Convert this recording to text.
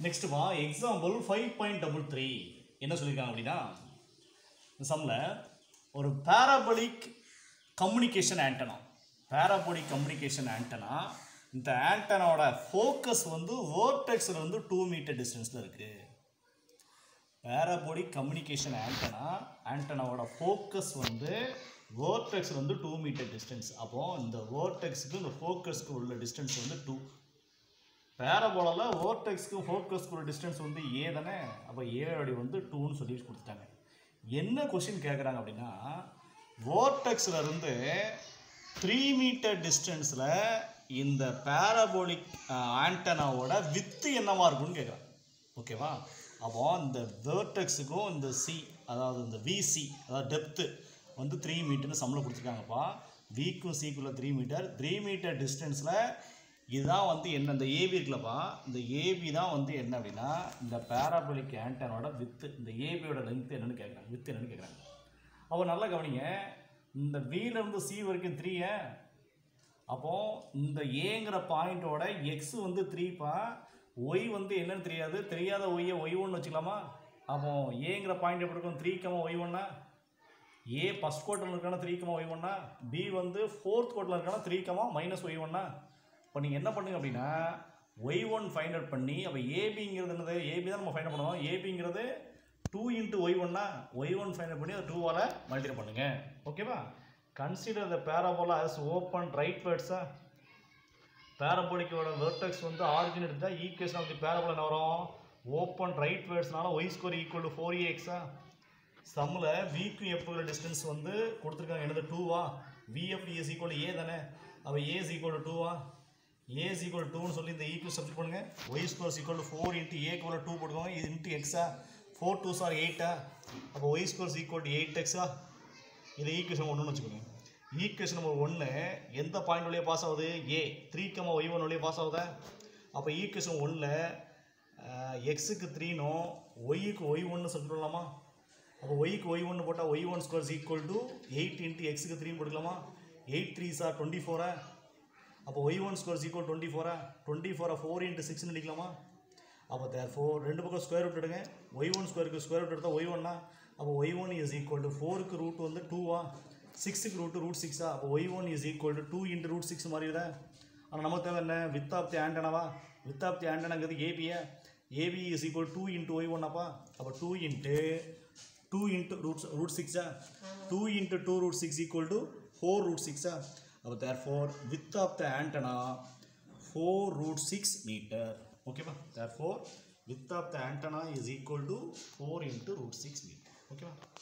next வா example five point double three என்ன சொல்லியிருக்காங்க அப்படின்னா இந்த சம்மில் ஒரு parabolic communication antenna parabolic communication antenna இந்த ஆண்டனாவோட ஃபோக்கஸ் வந்து வேர்டெக்ஸில் வந்து டூ மீட்டர் டிஸ்டன்ஸில் இருக்குது பேராபோலிக் கம்யூனிகேஷன் ஆண்டனா ஆண்டனாவோட ஃபோக்கஸ் வந்து வேர்டெக்ஸில் வந்து டூ மீட்டர் டிஸ்டன்ஸ் அப்போது இந்த வேர்டெக்ஸுக்கு இந்த ஃபோக்கஸ்க்கு உள்ள டிஸ்டன்ஸ் வந்து டூ பேரபோலாவில் ஓர்டெக்ஸ்க்கு ஃபோக்கஸ்க்கு ஒரு டிஸ்டன்ஸ் வந்து ஏ தானே அப்போ ஏயோடைய வந்து டூன்னு சொல்லி கொடுத்துட்டாங்க என்ன கொஷின் கேட்குறாங்க அப்படின்னா vortexல இருந்து த்ரீ மீட்டர் டிஸ்டன்ஸில் இந்த பேரபோலிக் ஆண்டனாவோட வித்து என்னவா இருக்கும்னு கேட்குறாங்க ஓகேவா அப்போ இந்த வேர்டெக்ஸுக்கும் இந்த சி அதாவது இந்த விசி அதாவது டெப்த்து வந்து த்ரீ மீட்டர்னு சம்பளம் கொடுத்துருக்காங்கப்பா விக்கும் சிக்குள்ள த்ரீ மீட்டர் த்ரீ மீட்டர் டிஸ்டன்ஸில் இதுதான் வந்து என்ன இந்த ஏபி இருக்குல்லப்பா இந்த ஏபி தான் வந்து என்ன அப்படின்னா இந்த பேராபோலிக் ஆண்டனோட வித்து இந்த ஏபியோட லென்த் என்னன்னு கேட்குறாங்க வித்து என்னன்னு கேட்குறாங்க அப்போ நல்லா கவனிங்க இந்த Vல இருந்து சி வரைக்கும் த்ரீ அப்போ இந்த ஏங்கிற பாயிண்டோட எக்ஸ் வந்து த்ரீப்பா ஒய் வந்து என்னன்னு தெரியாது தெரியாத ஒய்யை ஒய் ஒன்று வச்சுக்கலாமா அப்போ ஏங்கிற பாயிண்ட் எப்படி இருக்கும் த்ரீ கமா ஒய் ஒன்னா ஏ ஃபஸ்ட் குவார்ட்டரில் இருக்கான த்ரீ கமா ஒய் ஒன்னா பி வந்து ஃபோர்த் குவார்ட்டரில் இருக்கான த்ரீ கமா மைனஸ் ஒய் ஒன்னா இப்போ நீங்கள் என்ன பண்ணுங்க அப்படின்னா ஒய் ஒன் ஃபைண்ட் அவுட் பண்ணி அப்போ ஏபிங்கிறது என்னது ஏபி தான் நம்ம ஃபைண்ட் அவுட் பண்ணுவோம் ஏபிங்கிறது டூ இன்ட்டு ஒய் ஒன்னா ஒய் ஒன் ஃபைண்ட் அவுட் பண்ணி அதை டூவால் மல்டிப்ளை பண்ணுங்க ஓகேவா consider the parabola as open right வேர்ட்ஸா பேரபோலிக்கோட வெர்டெக்ஸ் வந்து ஆரிஜின் எடுத்தால் ஈக்குவேஷன் ஆஃப் தி பேரபோல் என்ன வரும் ஓப்பன் ரைட் வேர்ட்ஸ்னால y square equal to four எக்ஸா சம்மில் விக்கும் எஃப்ங்கிற டிஸ்டன்ஸ் வந்து கொடுத்துருக்காங்க என்னது டூவா விஎஃப் இஸ் ஈக்குவல் ஏ தானே அப்போ ஏ இஸ் ஈக்குவல் டூவா ஏ இஸ் ஈக்குவல் டூன்னு சொல்லி இந்த ஈக்குவல் சப்ஸ்ட் பண்ணுங்க y square equal to four into ஏக்கு டூ போட்டுக்கோங்க இது இன்ட்டு எக்ஸா ஃபோர் டூ சார் எயிட்டா அப்போ y square equal to eight எக்ஸா இது ஈக்குவேஷன் ஒன்றுன்னு வச்சுக்கோங்க ஈக்குவேஷன் நம்பர் ஒன்று எந்த பாயிண்ட் வழியாக பாஸ் ஆகுது a three comma y one வழியாக பாஸ் ஆகுதா அப்போ ஈக்குவேஷன் ஒன்றில் எக்ஸுக்கு த்ரீனும் ஒய்க்கு ஒய் ஒன்று சொல்லலாமா அப்போ ஒய்க்கு ஒய் ஒன்று போட்டால் y one squares equal to eight into எக்ஸுக்கு த்ரீ போட்டுக்கலாமா எயிட் த்ரீ சார் டுவெண்ட்டி ஃபோரா அப்போ y one squares equal twenty ஃபோரா டுவெண்ட்டி ஃபோரை ஃபோர் இன்ட்டு சிக்ஸ்னு அடிக்கலாமா அப்போ தேர் ஃபோர் ரெண்டு பக்கம் ஸ்கொயர் ரூட் எடுங்க ஒய் ஒன் ஸ்கொயருக்கு ஸ்கொயர் ரூட் எடுத்தால் ஒய் ஒன்னா அப்போ y one is equal to ஃபோருக்கு ரூட் வந்து டூவா சிக்ஸுக்கு ரூட் ரூட் சிக்ஸா அப்போ y one is equal to two into root six மாறிடுதா ஆனால் நமக்கு தேவை என்ன வித் ஆஃப் தி ஆண்டனாவா வித் ஆஃப் தி ஆண்டனாங்கிறது ஏபியா AB is equal two into y ஒன்னாப்பா அப்போ two into two into root root சிக்ஸா two into two root six equal to four root சிக்ஸா அப்போ therefore width of the antenna four root six metre ஓகேவா therefore width of the antenna is equal to four into root six metre ஓகேவா